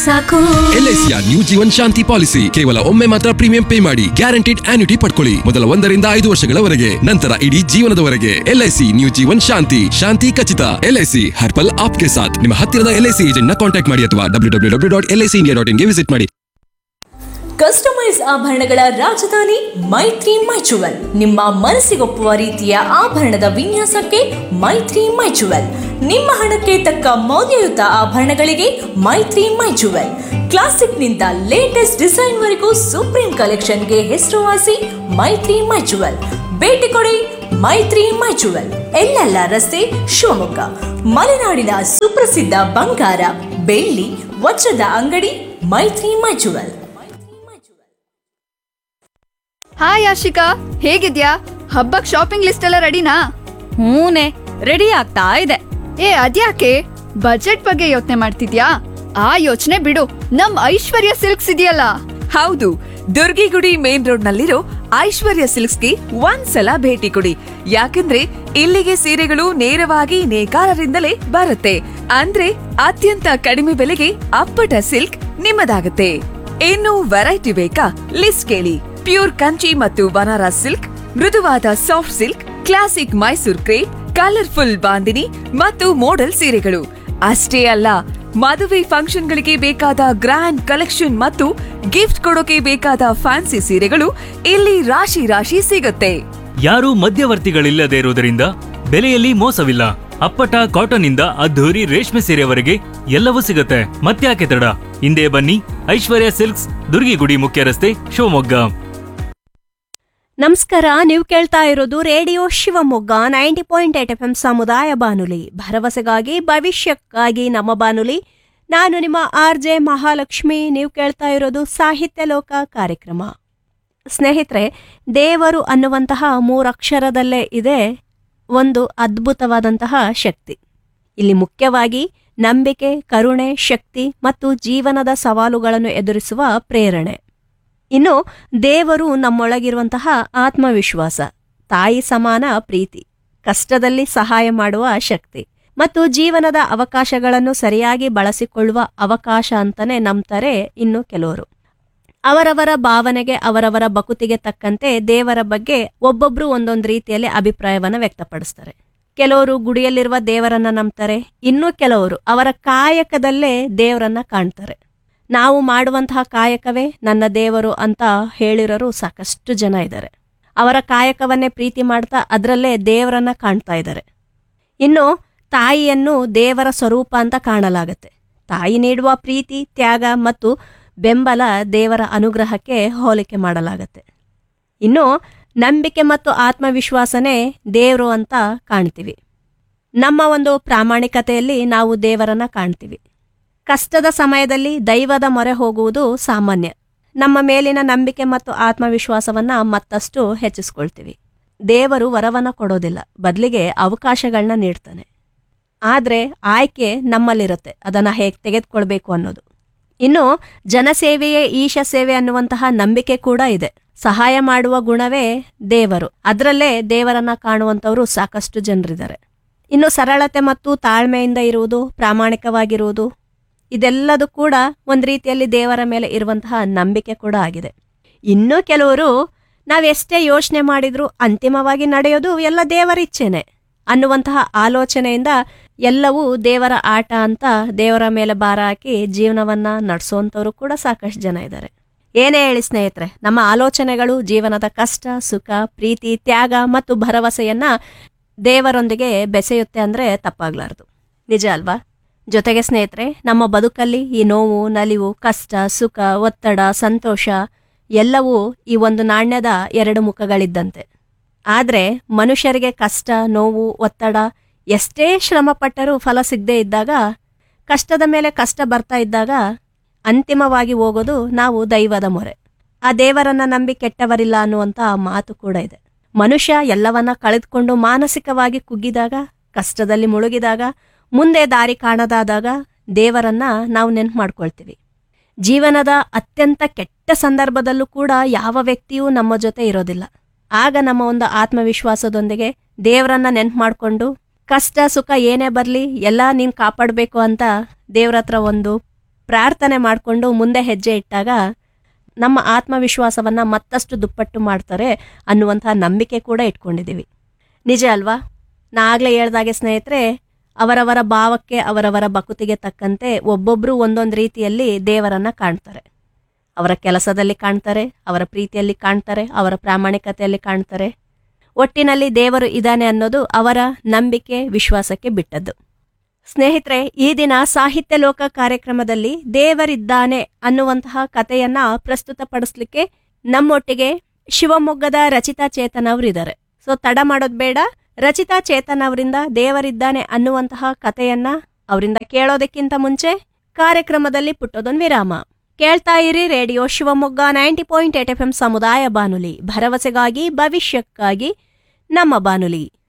ಸಾಕು ಎಲ್ಐಸಿಯ new Jeevan Shanti policy ಕೇವಲ ಒಮ್ಮೆ ಮಾತ್ರ ಪ್ರೀಮಿಯಂ ಪೇ ಮಾಡಿ ಗ್ಯಾರಂಟಿಡ್ ಆನ್ಯುಟಿ ಪಡ್ಕೊಳ್ಳಿ ಮೊದಲ ಒಂದರಿಂದ ಐದು ವರ್ಷಗಳವರೆಗೆ ನಂತರ ಇಡೀ ಜೀವನದವರೆಗೆ ಎಲ್ಐಸಿ ನ್ಯೂ ಜೀವನ್ ಶಾಂತಿ ಶಾಂತಿ ಖಚಿತ ಎಲ್ಐಸಿ ಹರ್ಪಲ್ ಆಪ್ಗೆ ಸಾಥ್ ನಿಮ್ಮ ಹತ್ತಿರದ ಎಲ್ಐಸಿ ಏಜೆಂಟ್ ನ ಕಾಂಟ್ಯಾಕ್ಟ್ ಮಾಡಿ ಅಥವಾ W W W dot LIC India dot ಇನ್ಗೆ ವಿಸಿಟ್ ಮಾಡಿ ಕಸ್ಟಮೈಸ್ ಆಭರಣಗಳ ರಾಜಧಾನಿ ಮೈತ್ರಿ ಮೈಚುವಲ್ ನಿಮ್ಮ ಮನಸ್ಸಿಗೊಪ್ಪುವ ರೀತಿಯ ಆಭರಣದ ವಿನ್ಯಾಸಕ್ಕೆ ಮೈತ್ರಿ ಮೈಚುವಲ್ ನಿಮ್ಮ ಹಣಕ್ಕೆ ತಕ್ಕ ಮೌಲ್ಯಯುತ ಆಭರಣಗಳಿಗೆ ಮೈತ್ರಿ ಮೈಚುವಲ್ ಕ್ಲಾಸಿಕ್ನಿಂದ ಲೇಟೆಸ್ಟ್ ಡಿಸೈನ್ ವರೆಗೂ ಸುಪ್ರೀಂ ಕಲೆಕ್ಷನ್ಗೆ ಹೆಸರುವಾಸಿ ಮೈತ್ರಿ ಮೈಚುವಲ್ ಭೇಟಿ ಕೊಡಿ ಮೈತ್ರಿ ಮೈಚುವಲ್ ಎಲ್ಲೆಲ್ಲ ರಸ್ತೆ ಶಿವಮೊಗ್ಗ ಮಲೆನಾಡಿನ ಸುಪ್ರಸಿದ್ಧ ಬಂಗಾರ ಬೆಳ್ಳಿ ವಜ್ರದ ಅಂಗಡಿ ಮೈತ್ರಿ ಮೈಚುವಲ್ ಹಾಯ್ ಆಶಿಕಾ ಹೇಗಿದ್ಯಾ ಹಬ್ಬಕ್ ಶಾಪಿಂಗ್ ಲಿಸ್ಟ್ ಎಲ್ಲ ರೆಡಿನಾ ಹೂನೆ ರೆಡಿ ಆಗ್ತಾ ಇದೆ ಏ ಅದ್ಯಾಕೆ ಬಜೆಟ್ ಬಗ್ಗೆ ಯೋಚನೆ ಮಾಡ್ತಿದ್ಯಾ ಆ ಯೋಚನೆ ಬಿಡು ನಮ್ ಐಶ್ವರ್ಯ ಸಿಲ್ಕ್ಸ್ ಇದೆಯಲ್ಲ ಹೌದು ದುರ್ಗಿಗುಡಿ ಮೇನ್ ರೋಡ್ ನಲ್ಲಿರೋ ಐಶ್ವರ್ಯ ಸಿಲ್ಕ್ಸ್ಗೆ ಒಂದ್ಸಲ ಭೇಟಿ ಕೊಡಿ ಯಾಕಂದ್ರೆ ಇಲ್ಲಿಗೆ ಸೀರೆಗಳು ನೇರವಾಗಿ ನೇಕಾರರಿಂದಲೇ ಬರುತ್ತೆ ಅಂದ್ರೆ ಅತ್ಯಂತ ಕಡಿಮೆ ಬೆಲೆಗೆ ಅಪ್ಪಟ ಸಿಲ್ಕ್ ನಿಮ್ಮದಾಗುತ್ತೆ ಇನ್ನು ವೆರೈಟಿ ಬೇಕಾ ಲಿಸ್ಟ್ ಕೇಳಿ ಪ್ಯೂರ್ ಕಂಚಿ ಮತ್ತು ಬನಾರಸ್ ಸಿಲ್ಕ್ ಮೃದುವಾದ soft silk classic Mysore crepe colourful bandhani ಮತ್ತು ಮೋಡಲ್ ಸೀರೆಗಳು ಅಷ್ಟೇ ಅಲ್ಲ ಮದುವೆ ಫಂಕ್ಷನ್ಗಳಿಗೆ ಬೇಕಾದ ಗ್ರ್ಯಾಂಡ್ ಕಲೆಕ್ಷನ್ ಮತ್ತು ಗಿಫ್ಟ್ ಕೊಡೋಕೆ ಬೇಕಾದ ಫ್ಯಾನ್ಸಿ ಸೀರೆಗಳು ಇಲ್ಲಿ ರಾಶಿ ರಾಶಿ ಸಿಗುತ್ತೆ ಯಾರೂ ಮಧ್ಯವರ್ತಿಗಳಿಲ್ಲದೆ ಇರುವುದರಿಂದ ಬೆಲೆಯಲ್ಲಿ ಮೋಸವಿಲ್ಲ ಅಪ್ಪಟ ಕಾಟನ್ ಇಂದ ಅದ್ಧೂರಿ ರೇಷ್ಮೆ ಸೀರೆವರೆಗೆ ಎಲ್ಲವೂ ಸಿಗುತ್ತೆ ಮತ್ತ್ಯಾಕೆ ತಡ ಹಿಂದೆ ಬನ್ನಿ ಐಶ್ವರ್ಯ ಸಿಲ್ಕ್ಸ್ ದುರ್ಗಿಗುಡಿ ಮುಖ್ಯ ರಸ್ತೆ ಶಿವಮೊಗ್ಗ ನಮಸ್ಕಾರ ನೀವು ಕೇಳ್ತಾ ಇರೋದು radio Shivamogga ninety point eight F M ಸಮುದಾಯ ಬಾನುಲಿ ಭರವಸೆಗಾಗಿ ಭವಿಷ್ಯಕ್ಕಾಗಿ ನಮ್ಮ ಬಾನುಲಿ ನಾನು ನಿಮ್ಮ ಆರ್ ಜೆ ಮಹಾಲಕ್ಷ್ಮಿ ನೀವು ಕೇಳ್ತಾ ಇರೋದು ಸಾಹಿತ್ಯ ಲೋಕ ಕಾರ್ಯಕ್ರಮ ಸ್ನೇಹಿತರೆ ದೇವರು ಅನ್ನುವಂತಹ ಮೂರಕ್ಷರದಲ್ಲೇ ಇದೆ ಒಂದು ಅದ್ಭುತವಾದಂತಹ ಶಕ್ತಿ ಇಲ್ಲಿ ಮುಖ್ಯವಾಗಿ ನಂಬಿಕೆ ಕರುಣೆ ಶಕ್ತಿ ಮತ್ತು ಜೀವನದ ಸವಾಲುಗಳನ್ನು ಎದುರಿಸುವ ಪ್ರೇರಣೆ ಇನ್ನು ದೇವರು ನಮ್ಮೊಳಗಿರುವಂತಹ ಆತ್ಮವಿಶ್ವಾಸ ತಾಯಿ ಸಮಾನ ಪ್ರೀತಿ ಕಷ್ಟದಲ್ಲಿ ಸಹಾಯ ಮಾಡುವ ಶಕ್ತಿ ಮತ್ತು ಜೀವನದ ಅವಕಾಶಗಳನ್ನು ಸರಿಯಾಗಿ ಬಳಸಿಕೊಳ್ಳುವ ಅವಕಾಶ ಅಂತಾನೆ ನಂಬ್ತಾರೆ ಇನ್ನು ಕೆಲವರು ಅವರವರ ಭಾವನೆಗೆ ಅವರವರ ಬಕುತಿಗೆ ತಕ್ಕಂತೆ ದೇವರ ಬಗ್ಗೆ ಒಬ್ಬೊಬ್ರು ಒಂದೊಂದು ರೀತಿಯಲ್ಲಿ ಅಭಿಪ್ರಾಯವನ್ನ ವ್ಯಕ್ತಪಡಿಸ್ತಾರೆ ಕೆಲವರು ಗುಡಿಯಲ್ಲಿರುವ ದೇವರನ್ನ ನಂಬ್ತಾರೆ ಇನ್ನು ಕೆಲವರು ಅವರ ಕಾಯಕದಲ್ಲೇ ದೇವರನ್ನ ಕಾಣ್ತಾರೆ ನಾವು ಮಾಡುವಂತಹ ಕಾಯಕವೇ ನನ್ನ ದೇವರು ಅಂತ ಹೇಳಿರೋರು ಸಾಕಷ್ಟು ಜನ ಇದ್ದಾರೆ ಅವರ ಕಾಯಕವನ್ನೇ ಪ್ರೀತಿ ಮಾಡ್ತಾ ಅದರಲ್ಲೇ ದೇವರನ್ನ ಕಾಣ್ತಾ ಇದ್ದಾರೆ ಇನ್ನು ತಾಯಿಯನ್ನು ದೇವರ ಸ್ವರೂಪ ಅಂತ ಕಾಣಲಾಗತ್ತೆ ತಾಯಿ ನೀಡುವ ಪ್ರೀತಿ ತ್ಯಾಗ ಮತ್ತು ಬೆಂಬಲ ದೇವರ ಅನುಗ್ರಹಕ್ಕೆ ಹೋಲಿಕೆ ಮಾಡಲಾಗತ್ತೆ ಇನ್ನು ನಂಬಿಕೆ ಮತ್ತು ಆತ್ಮವಿಶ್ವಾಸನೇ ದೇವರು ಅಂತ ಕಾಣ್ತೀವಿ ನಮ್ಮ ಒಂದು ಪ್ರಾಮಾಣಿಕತೆಯಲ್ಲಿ ನಾವು ದೇವರನ್ನ ಕಾಣ್ತೀವಿ ಕಷ್ಟದ ಸಮಯದಲ್ಲಿ ದೈವದ ಮೊರೆ ಹೋಗುವುದು ಸಾಮಾನ್ಯ ನಮ್ಮ ಮೇಲಿನ ನಂಬಿಕೆ ಮತ್ತು ಆತ್ಮವಿಶ್ವಾಸವನ್ನ ಮತ್ತಷ್ಟು ಹೆಚ್ಚಿಸ್ಕೊಳ್ತೀವಿ ದೇವರು ವರವನ್ನ ಕೊಡೋದಿಲ್ಲ ಬದಲಿಗೆ ಅವಕಾಶಗಳನ್ನ ನೀಡ್ತಾನೆ ಆದ್ರೆ ಆಯ್ಕೆ ನಮ್ಮಲ್ಲಿರುತ್ತೆ ಅದನ್ನ ಹೇಗೆ ತೆಗೆದುಕೊಳ್ಬೇಕು ಅನ್ನೋದು ಇನ್ನು ಜನಸೇವೆಯೇ ಈಶ ಸೇವೆ ಅನ್ನುವಂತಹ ನಂಬಿಕೆ ಕೂಡ ಇದೆ ಸಹಾಯ ಮಾಡುವ ಗುಣವೇ ದೇವರು ಅದರಲ್ಲೇ ದೇವರನ್ನ ಕಾಣುವಂತವರು ಸಾಕಷ್ಟು ಜನರಿದ್ದಾರೆ ಇನ್ನು ಸರಳತೆ ಮತ್ತು ತಾಳ್ಮೆಯಿಂದ ಇರುವುದು ಪ್ರಾಮಾಣಿಕವಾಗಿರುವುದು ಇದೆಲ್ಲದೂ ಕೂಡ ಒಂದು ರೀತಿಯಲ್ಲಿ ದೇವರ ಮೇಲೆ ಇರುವಂತಹ ನಂಬಿಕೆ ಕೂಡ ಆಗಿದೆ ಇನ್ನು ಕೆಲವರು ನಾವೆಷ್ಟೇ ಯೋಚನೆ ಮಾಡಿದ್ರೂ ಅಂತಿಮವಾಗಿ ನಡೆಯೋದು ಎಲ್ಲ ದೇವರ ಇಚ್ಛೆನೆ ಅನ್ನುವಂತಹ ಆಲೋಚನೆಯಿಂದ ಎಲ್ಲವೂ ದೇವರ ಆಟ ಅಂತ ದೇವರ ಮೇಲೆ ಭಾರ ಹಾಕಿ ಜೀವನವನ್ನ ನಡೆಸುವಂಥವ್ರು ಕೂಡ ಸಾಕಷ್ಟು ಜನ ಇದ್ದಾರೆ ಏನೇ ಹೇಳಿ ಸ್ನೇಹಿತರೆ ನಮ್ಮ ಆಲೋಚನೆಗಳು ಜೀವನದ ಕಷ್ಟ ಸುಖ ಪ್ರೀತಿ ತ್ಯಾಗ ಮತ್ತು ಭರವಸೆಯನ್ನ ದೇವರೊಂದಿಗೆ ಬೆಸೆಯುತ್ತೆ ಅಂದ್ರೆ ತಪ್ಪಾಗ್ಲಾರ್ದು ನಿಜ ಅಲ್ವಾ ಜೊತೆಗೆ ಸ್ನೇಹಿತರೆ ನಮ್ಮ ಬದುಕಲ್ಲಿ ಈ ನೋವು ನಲಿವು ಕಷ್ಟ ಸುಖ ಒತ್ತಡ ಸಂತೋಷ ಎಲ್ಲವೂ ಈ ಒಂದು ನಾಣ್ಯದ ಎರಡು ಮುಖಗಳಿದ್ದಂತೆ ಆದ್ರೆ ಮನುಷ್ಯರಿಗೆ ಕಷ್ಟ ನೋವು ಒತ್ತಡ ಎಷ್ಟೇ ಶ್ರಮಪಟ್ಟರೂ ಫಲ ಸಿಗದೇ ಇದ್ದಾಗ ಕಷ್ಟದ ಮೇಲೆ ಕಷ್ಟ ಬರ್ತಾ ಇದ್ದಾಗ ಅಂತಿಮವಾಗಿ ಹೋಗೋದು ನಾವು ದೈವದ ಮೊರೆ ಆ ದೇವರನ್ನ ನಂಬಿ ಕೆಟ್ಟವರಿಲ್ಲ ಅನ್ನುವಂತ ಮಾತು ಕೂಡ ಇದೆ ಮನುಷ್ಯ ಎಲ್ಲವನ್ನ ಕಳೆದುಕೊಂಡು ಮಾನಸಿಕವಾಗಿ ಕುಗ್ಗಿದಾಗ ಕಷ್ಟದಲ್ಲಿ ಮುಳುಗಿದಾಗ ಮುಂದೆ ದಾರಿ ಕಾಣದಾದಾಗ ದೇವರನ್ನ ನಾವು ನೆನ್ಪು ಮಾಡ್ಕೊಳ್ತೀವಿ ಜೀವನದ ಅತ್ಯಂತ ಕೆಟ್ಟ ಸಂದರ್ಭದಲ್ಲೂ ಕೂಡ ಯಾವ ವ್ಯಕ್ತಿಯೂ ನಮ್ಮ ಜೊತೆ ಇರೋದಿಲ್ಲ ಆಗ ನಮ್ಮ ಒಂದು ಆತ್ಮವಿಶ್ವಾಸದೊಂದಿಗೆ ದೇವರನ್ನ ನೆನ್ಪು ಮಾಡ್ಕೊಂಡು ಕಷ್ಟ ಸುಖ ಏನೇ ಬರಲಿ ಎಲ್ಲ ನೀನು ಕಾಪಾಡಬೇಕು ಅಂತ ದೇವ್ರ ಹತ್ರ ಒಂದು ಪ್ರಾರ್ಥನೆ ಮಾಡಿಕೊಂಡು ಮುಂದೆ ಹೆಜ್ಜೆ ಇಟ್ಟಾಗ ನಮ್ಮ ಆತ್ಮವಿಶ್ವಾಸವನ್ನು ಮತ್ತಷ್ಟು ದುಪ್ಪಟ್ಟು ಮಾಡ್ತಾರೆ ಅನ್ನುವಂತಹ ನಂಬಿಕೆ ಕೂಡ ಇಟ್ಕೊಂಡಿದ್ದೀವಿ ನಿಜ ಅಲ್ವಾ ನಾ ಆಗಲೇ ಹೇಳ್ದಾಗೆ ಸ್ನೇಹಿತರೆ ಅವರವರ ಭಾವಕ್ಕೆ ಅವರವರ ಬಕುತಿಗೆ ತಕ್ಕಂತೆ ಒಬ್ಬೊಬ್ಬರು ಒಂದೊಂದು ರೀತಿಯಲ್ಲಿ ದೇವರನ್ನ ಕಾಣ್ತಾರೆ ಅವರ ಕೆಲಸದಲ್ಲಿ ಕಾಣ್ತಾರೆ ಅವರ ಪ್ರೀತಿಯಲ್ಲಿ ಕಾಣ್ತಾರೆ ಅವರ ಪ್ರಾಮಾಣಿಕತೆಯಲ್ಲಿ ಕಾಣ್ತಾರೆ ಒಟ್ಟಿನಲ್ಲಿ ದೇವರು ಇದ್ದಾನೆ ಅನ್ನೋದು ಅವರ ನಂಬಿಕೆ ವಿಶ್ವಾಸಕ್ಕೆ ಬಿಟ್ಟದ್ದು ಸ್ನೇಹಿತರೆ ಈ ದಿನ ಸಾಹಿತ್ಯ ಲೋಕ ಕಾರ್ಯಕ್ರಮದಲ್ಲಿ ದೇವರಿದ್ದಾನೆ ಅನ್ನುವಂತಹ ಕಥೆಯನ್ನ ಪ್ರಸ್ತುತಪಡಿಸ್ಲಿಕ್ಕೆ ನಮ್ಮೊಟ್ಟಿಗೆ ಶಿವಮೊಗ್ಗದ ರಚಿತಾ ಚೇತನ್ ಅವರಿದ್ದಾರೆ ಸೊ ತಡ ಮಾಡೋದ್ ಬೇಡ ರಚಿತಾ ಚೇತನ್ ಅವರಿಂದ ದೇವರಿದ್ದಾನೆ ಅನ್ನುವಂತಹ ಕಥೆಯನ್ನ ಅವರಿಂದ ಕೇಳೋದಕ್ಕಿಂತ ಮುಂಚೆ ಕಾರ್ಯಕ್ರಮದಲ್ಲಿ ಪುಟ್ಟದೊಂದು ವಿರಾಮ ಕೇಳ್ತಾ ಇರಿ radio Shivamogga ninety point eight F M ಸಮುದಾಯ ಬಾನುಲಿ ಭರವಸೆಗಾಗಿ ಭವಿಷ್ಯಕ್ಕಾಗಿ ನಮ್ಮ ಬಾನುಲಿ